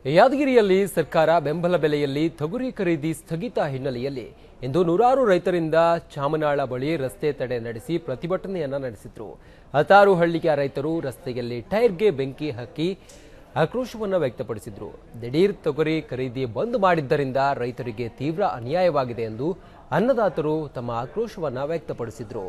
ಯಾದಗಿರಿಯಲ್ಲಿ ಸರ್ಕಾರ ಬೆಂಬಲ ಬೆಲೆಯಲ್ಲಿ ತೊಗರಿ ಖರೀದಿ ಸ್ಥಗಿತ ಹಿನ್ನೆಲೆಯಲ್ಲಿ ಇಂದು ನೂರಾರು ರೈತರಿಂದ ಚಾಮನಾಳ ಬಳಿ ರಸ್ತೆ ತಡೆ ನಡೆಸಿ ಪ್ರತಿಭಟನೆಯನ್ನ ನಡೆಸಿದ್ರು ಹತ್ತಾರು ಹಳ್ಳಿಯ ರೈತರು ರಸ್ತೆಯಲ್ಲಿ ಟೈರ್ಗೆ ಬೆಂಕಿ ಹಾಕಿ ಆಕ್ರೋಶವನ್ನ ವ್ಯಕ್ತಪಡಿಸಿದ್ರು ದಿಢೀರ್ ತೊಗರಿ ಖರೀದಿ ಬಂದ್ ಮಾಡಿದ್ದರಿಂದ ರೈತರಿಗೆ ತೀವ್ರ ಅನ್ಯಾಯವಾಗಿದೆ ಎಂದು ಅನ್ನದಾತರು ತಮ್ಮ ಆಕ್ರೋಶವನ್ನ ವ್ಯಕ್ತಪಡಿಸಿದ್ರು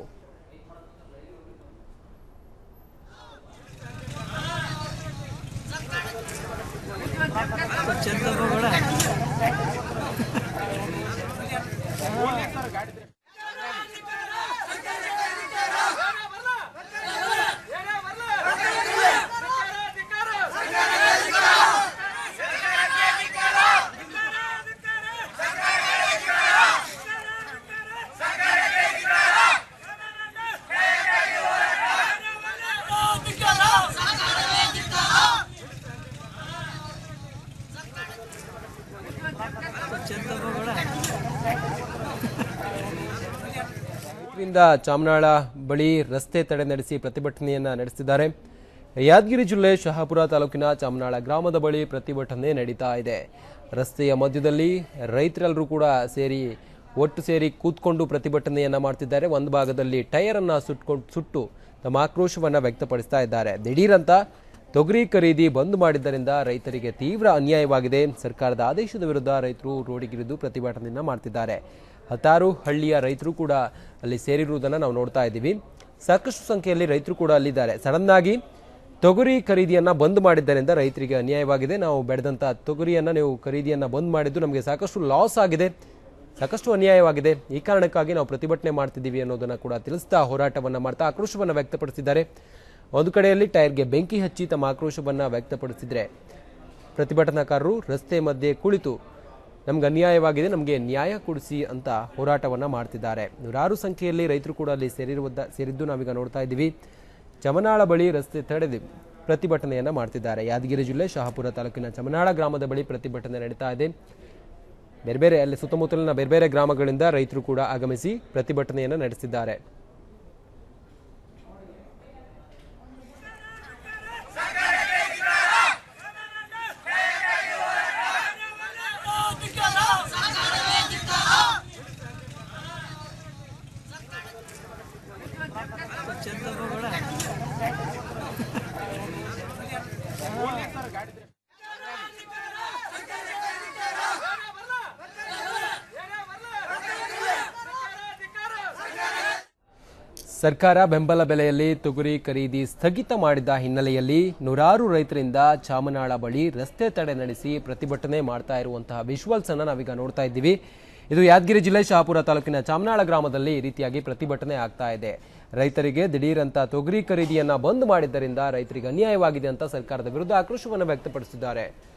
ಇದರಿಂದ ಚಾಮನಾಳ ಬಳಿ ರಸ್ತೆ ತಡೆ ನಡೆಸಿ ಪ್ರತಿಭಟನೆಯನ್ನ ನಡೆಸಿದ್ದಾರೆ ಯಾದಗಿರಿ ಜಿಲ್ಲೆ ಶಹಾಪುರ ತಾಲೂಕಿನ ಚಾಮನಾಳ ಗ್ರಾಮದ ಬಳಿ ಪ್ರತಿಭಟನೆ ನಡೀತಾ ಇದೆ ರಸ್ತೆಯ ಮಧ್ಯದಲ್ಲಿ ರೈತರೆಲ್ಲರೂ ಕೂಡ ಸೇರಿ ಒಟ್ಟು ಸೇರಿ ಕೂತ್ಕೊಂಡು ಪ್ರತಿಭಟನೆಯನ್ನ ಮಾಡ್ತಿದ್ದಾರೆ ಒಂದು ಭಾಗದಲ್ಲಿ ಟೈರ್ ಅನ್ನ ಸುಟ್ಕೊಂಡು ಸುಟ್ಟು ತಮ್ಮ ಆಕ್ರೋಶವನ್ನ ವ್ಯಕ್ತಪಡಿಸ್ತಾ ಇದ್ದಾರೆ ದಿಢೀರಂತ ತೊಗರಿ ಖರೀದಿ ಬಂದ್ ಮಾಡಿದ್ದರಿಂದ ರೈತರಿಗೆ ತೀವ್ರ ಅನ್ಯಾಯವಾಗಿದೆ ಸರ್ಕಾರದ ಆದೇಶದ ವಿರುದ್ಧ ರೈತರು ರೋಡಿಗಿರಿದು ಪ್ರತಿಭಟನೆಯನ್ನ ಮಾಡ್ತಿದ್ದಾರೆ ಹತ್ತಾರು ಹಳ್ಳಿಯ ರೈತರು ಕೂಡ ಅಲ್ಲಿ ಸೇರಿರುವುದನ್ನು ನಾವು ನೋಡ್ತಾ ಇದ್ದೀವಿ ಸಾಕಷ್ಟು ಸಂಖ್ಯೆಯಲ್ಲಿ ರೈತರು ಕೂಡ ಅಲ್ಲಿದ್ದಾರೆ ಸಡನ್ ಆಗಿ ತೊಗರಿ ಖರೀದಿಯನ್ನ ಬಂದ್ ಮಾಡಿದ್ದರಿಂದ ರೈತರಿಗೆ ಅನ್ಯಾಯವಾಗಿದೆ ನಾವು ಬೆಳೆದಂತ ತೊಗರಿಯನ್ನ ನೀವು ಖರೀದಿಯನ್ನ ಬಂದ್ ಮಾಡಿದ್ದು ನಮಗೆ ಸಾಕಷ್ಟು ಲಾಸ್ ಆಗಿದೆ ಸಾಕಷ್ಟು ಅನ್ಯಾಯವಾಗಿದೆ ಈ ಕಾರಣಕ್ಕಾಗಿ ನಾವು ಪ್ರತಿಭಟನೆ ಮಾಡ್ತಿದ್ದೀವಿ ಅನ್ನೋದನ್ನ ಕೂಡ ತಿಳಿಸ್ತಾ ಹೋರಾಟವನ್ನ ಮಾಡ್ತಾ ಆಕ್ರೋಶವನ್ನ ವ್ಯಕ್ತಪಡಿಸಿದ್ದಾರೆ ಒಂದು ಕಡೆಯಲ್ಲಿ ಟೈರ್ಗೆ ಬೆಂಕಿ ಹಚ್ಚಿ ತಮ್ಮ ಆಕ್ರೋಶವನ್ನ ವ್ಯಕ್ತಪಡಿಸಿದ್ರೆ ಪ್ರತಿಭಟನಾಕಾರರು ರಸ್ತೆ ಮಧ್ಯೆ ಕುಳಿತು ನಮ್ಗೆ ಅನ್ಯಾಯವಾಗಿದೆ ನಮಗೆ ನ್ಯಾಯ ಕೊಡಿಸಿ ಅಂತ ಹೋರಾಟವನ್ನ ಮಾಡ್ತಿದ್ದಾರೆ ನೂರಾರು ಸಂಖ್ಯೆಯಲ್ಲಿ ರೈತರು ಕೂಡ ಅಲ್ಲಿ ಸೇರಿರುವುದ ಸೇರಿದ್ದು ನಾವೀಗ ನೋಡ್ತಾ ಇದ್ದೀವಿ ಚಮನಾಳ ಬಳಿ ರಸ್ತೆ ತಡೆದು ಪ್ರತಿಭಟನೆಯನ್ನ ಮಾಡ್ತಿದ್ದಾರೆ ಯಾದಗಿರಿ ಜಿಲ್ಲೆ ಶಹಾಪುರ ತಾಲೂಕಿನ ಚಮನಾಳ ಗ್ರಾಮದ ಬಳಿ ಪ್ರತಿಭಟನೆ ನಡೀತಾ ಇದೆ ಬೇರೆ ಬೇರೆ ಅಲ್ಲಿ ಸುತ್ತಮುತ್ತಲಿನ ಬೇರೆ ಬೇರೆ ಗ್ರಾಮಗಳಿಂದ ರೈತರು ಕೂಡ ಆಗಮಿಸಿ ಪ್ರತಿಭಟನೆಯನ್ನ ನಡೆಸಿದ್ದಾರೆ ಸರ್ಕಾರ ಬೆಂಬಲ ಬೆಲೆಯಲ್ಲಿ ತೊಗರಿ ಖರೀದಿ ಸ್ಥಗಿತ ಮಾಡಿದ ಹಿನ್ನೆಲೆಯಲ್ಲಿ ನೂರಾರು ರೈತರಿಂದ ಚಾಮನಾಳ ಬಳಿ ರಸ್ತೆ ತಡೆ ನಡೆಸಿ ಪ್ರತಿಭಟನೆ ಮಾಡ್ತಾ ಇರುವಂತಹ ವಿಜುವಲ್ಸ್ ಅನ್ನ ನಾವೀಗ ನೋಡ್ತಾ ಇದ್ದೀವಿ ಇದು ಯಾದಗಿರಿ ಜಿಲ್ಲೆ ಶಹಾಪುರ ತಾಲೂಕಿನ ಚಾಮನಾಳ ಗ್ರಾಮದಲ್ಲಿ ಈ ರೀತಿಯಾಗಿ ಪ್ರತಿಭಟನೆ ಆಗ್ತಾ ಇದೆ ರೈತರಿಗೆ ದಿಢೀರಂತ ತೊಗರಿ ಖರೀದಿಯನ್ನ ಬಂದ್ ಮಾಡಿದ್ದರಿಂದ ರೈತರಿಗೆ ಅನ್ಯಾಯವಾಗಿದೆ ಅಂತ ಸರ್ಕಾರದ ವಿರುದ್ಧ ಆಕ್ರೋಶವನ್ನು ವ್ಯಕ್ತಪಡಿಸಿದ್ದಾರೆ